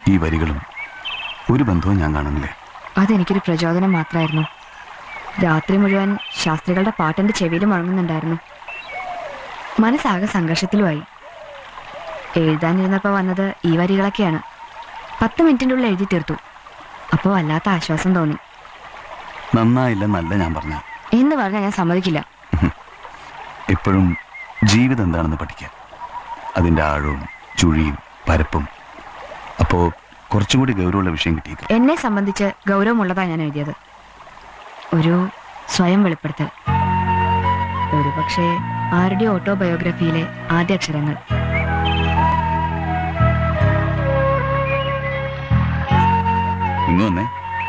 ഈ വരികളും ഒരു ബന്ധവും ഞാൻ കാണുന്നില്ലേ അതെനിക്കൊരു പ്രചോദനം മാത്രമായിരുന്നു രാത്രി മുഴുവൻ ശാസ്ത്രികളുടെ പാട്ടെന്റെ ചെവിയിൽ മുഴങ്ങുന്നുണ്ടായിരുന്നു മനസ്സാകെ സംഘർഷത്തിലുമായി എഴുതാനിരുന്നപ്പോൾ വന്നത് ഈ വരികളൊക്കെയാണ് പത്ത് മിനിറ്റിൻ്റെ ഉള്ളിൽ എഴുതി തീർത്തു അപ്പോൾ വല്ലാത്ത ആശ്വാസം തോന്നി നന്നായില്ല നല്ല ഞാൻ പറഞ്ഞ എന്ന് പറഞ്ഞാൽ ഞാൻ സമ്മതിക്കില്ല എപ്പോഴും ജീവിതം എന്താണെന്ന് പഠിക്കാൻ അതിൻ്റെ ആഴവും ചുഴിയും പരപ്പും അപ്പോൾ കുറച്ചുകൂടി ഗൗരവമുള്ള വിഷയം കിട്ടിയേക്കും എന്നെ സംബന്ധിച്ച് ഗൗരവമുള്ളതാണ് ഞാൻ എഴുതിയത് ഒരു സ്വയം വെളിപ്പെടുത്തൽ ഒരു പക്ഷേ ആരുടെ ഓട്ടോബയോഗ്രഫിയിലെ ആദ്യ അക്ഷരങ്ങൾ ഇങ്ങ് വന്നേ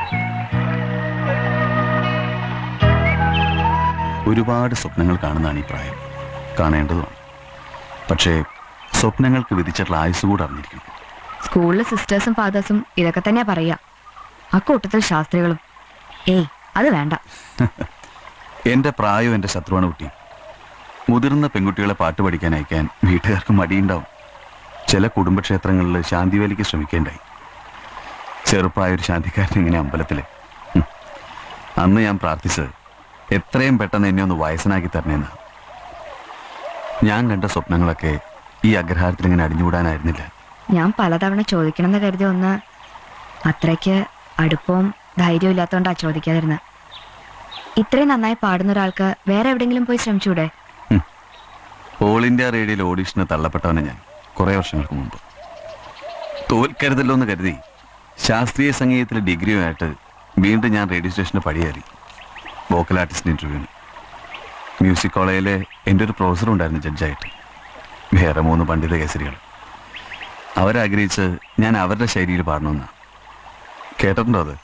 ഒരുപാട് സ്വപ്നങ്ങൾ കാണുന്നതാണ് ഈ പ്രായം കാണേണ്ടതുമാണ് പക്ഷേ സ്വപ്നങ്ങൾക്ക് വിധിച്ചിട്ടുള്ള ആയുസ് കൂടെ അറിഞ്ഞിരിക്കണം സ്കൂളിലെ സിസ്റ്റേഴ്സും ഫാദേഴ്സും ഇതൊക്കെ തന്നെയാ പറയാ അക്കൂട്ടത്തിൽ ശാസ്ത്രികളും ഏയ് അത് വേണ്ട എൻ്റെ പ്രായം എൻ്റെ ശത്രുവാണ് കുട്ടി മുതിർന്ന പെൺകുട്ടികളെ പാട്ട് പഠിക്കാൻ അയക്കാൻ വീട്ടുകാർക്ക് മടിയുണ്ടാവും ചില കുടുംബക്ഷേത്രങ്ങളിൽ ശാന്തിവേലിക്ക് ശ്രമിക്കേണ്ടായി ചെറുപ്പമായ ഒരു ശാന്തിക്കാരൻ ഇങ്ങനെ അമ്പലത്തില് ഹും. അന്ന് ഞാൻ പ്രാർത്ഥിച്ചത് എത്രയും പെട്ടെന്ന് എന്നെ ഒന്ന് വയസ്സനാക്കി തരണേന്ന് ഞാൻ കണ്ട സ്വപ്നങ്ങളൊക്കെ ഈ അഗ്രഹാരത്തിൽ ഇങ്ങനെ അടിഞ്ഞുകൂടാനായിരുന്നില്ല ഞാൻ പലതവണ ചോദിക്കണമെന്ന് കരുതിയ ഒന്ന് അത്രയ്ക്ക് അടുപ്പവും ധൈര്യവും ഇല്ലാത്തതുകൊണ്ടാ ചോദിക്കാതിരുന്നത് ഇത്രയും നന്നായി പാടുന്ന ഒരാൾക്ക് വേറെ എവിടെയെങ്കിലും പോയി ശ്രമിച്ചൂടെ ഓൾ ഇന്ത്യ റേഡിയോയിൽ ഓഡീഷന് തള്ളപ്പെട്ടവനെ ഞാൻ കുറേ വർഷങ്ങൾക്ക് മുമ്പ് തോൽക്കരുതല്ലോ എന്ന് കരുതി ശാസ്ത്രീയ സംഗീതത്തിലെ ഡിഗ്രിയുമായിട്ട് വീണ്ടും ഞാൻ റേഡിയോ സ്റ്റേഷന് പടിയേറി വോക്കൽ ആർട്ടിസ്റ്റിന് ഇൻ്റർവ്യൂവിന് മ്യൂസിക് കോളേജിലെ എൻ്റെ ഒരു പ്രൊഫസർ ഉണ്ടായിരുന്നു ജഡ്ജായിട്ട് വേറെ മൂന്ന് പണ്ഡിത കേസരികൾ അവരാഗ്രഹിച്ച് ഞാൻ അവരുടെ ശൈലിയിൽ പാടണമെന്നാണ് കേട്ടിട്ടുണ്ടോ അത്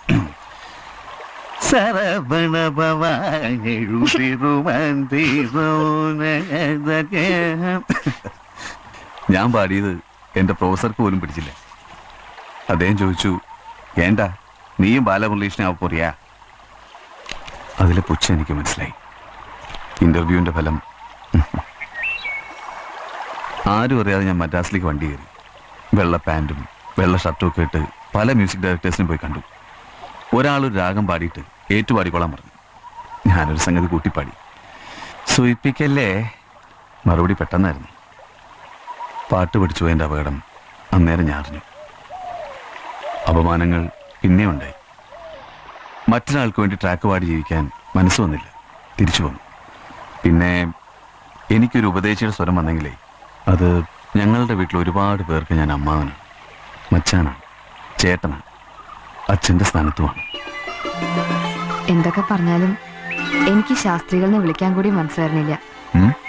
ഞാൻ പാടിയത് എൻ്റെ പ്രൊഫസർക്ക് പോലും പിടിച്ചില്ല അദ്ദേഹം ചോദിച്ചു വേണ്ട നീയും ബാലമുരളീഷനാവും പോറിയാ അതിലെ പുച്ഛം എനിക്ക് മനസ്സിലായി ഇന്റർവ്യൂവിന്റെ ഫലം ആരും അറിയാതെ ഞാൻ മദ്രാസിലേക്ക് വണ്ടി കയറി വെള്ള പാൻറ്റും വെള്ള ഷർട്ടും ഒക്കെ ഇട്ട് പല മ്യൂസിക് ഡയറക്ടേഴ്സിനും പോയി കണ്ടു ഒരാളൊരു രാഗം പാടിയിട്ട് ഏറ്റുപാടിക്കോളാൻ പറഞ്ഞു ഞാനൊരു സംഗതി കൂട്ടിപ്പാടി സൂയിപ്പിക്കല്ലേ മറുപടി പെട്ടെന്നായിരുന്നു പാട്ട് പഠിച്ചു പോയതിൻ്റെ അപകടം അന്നേരം ഞാൻ അറിഞ്ഞു അപമാനങ്ങൾ പിന്നെ ഉണ്ടായി മറ്റൊരാൾക്ക് വേണ്ടി ട്രാക്ക് പാടി ജീവിക്കാൻ മനസ്സ് വന്നില്ല തിരിച്ചു വന്നു പിന്നെ എനിക്കൊരു ഉപദേശിയുടെ സ്വരം വന്നെങ്കിലേ അത് ഞങ്ങളുടെ വീട്ടിൽ ഒരുപാട് പേർക്ക് ഞാൻ അമ്മാവനാണ് മച്ചാനാണ് ചേട്ടനാണ് അച്ഛൻ്റെ സ്ഥാനത്തുമാണ് എന്തൊക്കെ പറഞ്ഞാലും എനിക്ക് ശാസ്ത്രികളെന്ന് വിളിക്കാൻ കൂടി മനസ്സ് വരണില്ല ഉം?